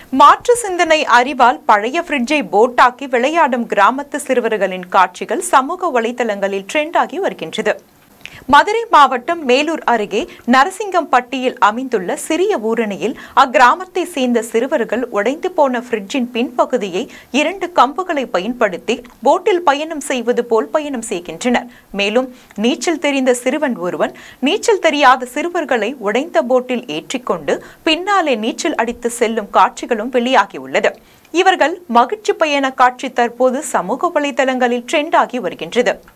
மாற்று சிந்தனை அறிவால் பழைய ஃப்ரிட்ஜை போட்டாக்கி விளையாடும் கிராமத்து சிறுவர்களின் காட்சிகள் சமூக வலைதளங்களில் ட்ரெண்ட் ஆகி வருகின்றது மதுரை மாவட்டம் மேலூர் அருகே நரசிங்கம்பட்டியில் அமைந்துள்ள சிறிய ஊரணியில் அக்கிராமத்தை சேர்ந்த சிறுவர்கள் உடைந்து போன ஃப்ரிட்ஜின் பின்பகுதியை இரண்டு கம்புகளை பயன்படுத்தி போட்டில் பயணம் செய்வது போல் பயணம் செய்கின்றனர் மேலும் நீச்சல் தெரிந்த சிறுவன் ஒருவன் நீச்சல் தெரியாத சிறுவர்களை உடைந்த போட்டில் ஏற்றிக்கொண்டு பின்னாலே நீச்சல் அடித்து செல்லும் காட்சிகளும் வெளியாகியுள்ளது இவர்கள் மகிழ்ச்சி பயண காட்சி தற்போது சமூக வலைதளங்களில் ட்ரெண்ட் ஆகி வருகின்றது